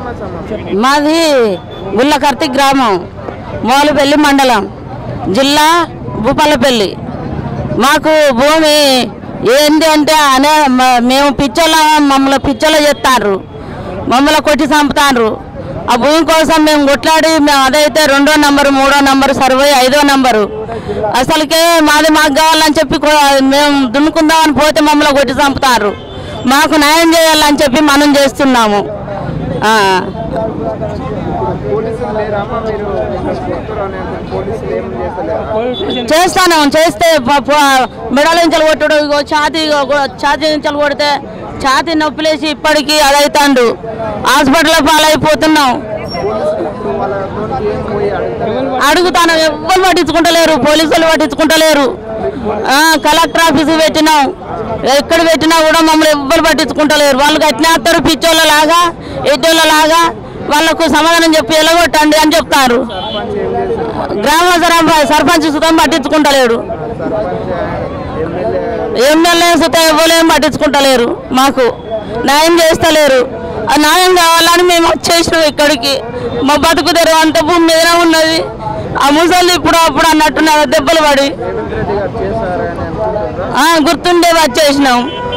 సమస్య మాది గుల్లకర్తి గ్రామం మోలుపల్లి మండలం జిల్లా భూపాలపల్లి మాకు భూమి ఏంటి అంటే అనే మ- మేము పిచ్చల మమ్మల్ని పిచ్చల చేస్తారు మమ్మల్ని కొట్టి చంపుతారు ఆ భూమి కోసం మేము కొట్లాడి మేము అదైతే రెండో నంబరు మూడో నంబరు సర్వే ఐదో నంబరు అసలుకే మాది మాకు కావాలని చెప్పి కొ- మేము దున్నుకుందామని పోతే మమ్మల్ని కొట్టి చంపుతారు మాకు న్యాయం చేయాలని చెప్పి మనం చేస్తున్నాము ఆ. పోలీసులు లేరమ్మా మీరు ఇక్కడ కూతురు అనే పోలీసులు ఏం చేస్తలేరు చేస్తాను చేస్తే ప- ప- మెడల నుంచి కొట్టడు ఇగో ఛాతీ ఇగో గో- ఛాతీ నుంచి కొడితే ఛాతీ నొప్పిలేసి ఇప్పటికీ అదైతాండు హాస్పిటల్ పాలైపోతున్నాం ఇప్పుడు వాళ్ళతో ఏం పోయి అడుగుతారు అడుగుతాను ఎవ్వరు పట్టించుకుంటలేరు పోలీసులు పట్టించుకుంటలేరు ఆ, కలెక్టర్ ఆఫీస్ పెట్టినాం ఎక్కడ పెట్టినా కూడా మమ్మల్ని ఎవ్వరు పట్టించుకుంటలేరు వాళ్ళు కట్టినేస్తారు పిచ్చోళ్ళ లాగా ఎడ్డోళ్ళ లాగా వాళ్ళకు సమాధానం చెప్పి ఎలగొట్టండి అని చెప్తారు సర్పంచ్ ఏం చేస్తారు గ్రామ సర- సర్పంచ్ సుతం పట్టించుకుంటలేడు సర్పంచ్ ఎమ్మెల్యే ఎమ్మెల్యే సుతం ఇవ్వలేం పట్టించుకుంటలేరు మాకు న్యాయం చేస్తలేరు ఆ న్యాయం కావాలని మేము వచ్చేసినాం ఇక్కడికి మా బతుకు తెరువు అంత భూమి మీదనే ఉన్నది ఆ ముసలి ఇప్పుడు అప్పుడు అన్నట్టున్నారు దెబ్బలు పడి రేవంత్ రెడ్డి గారు చేశారని అనుకుంటున్నారా ఆ, గుర్తుండే వచ్చేసినాం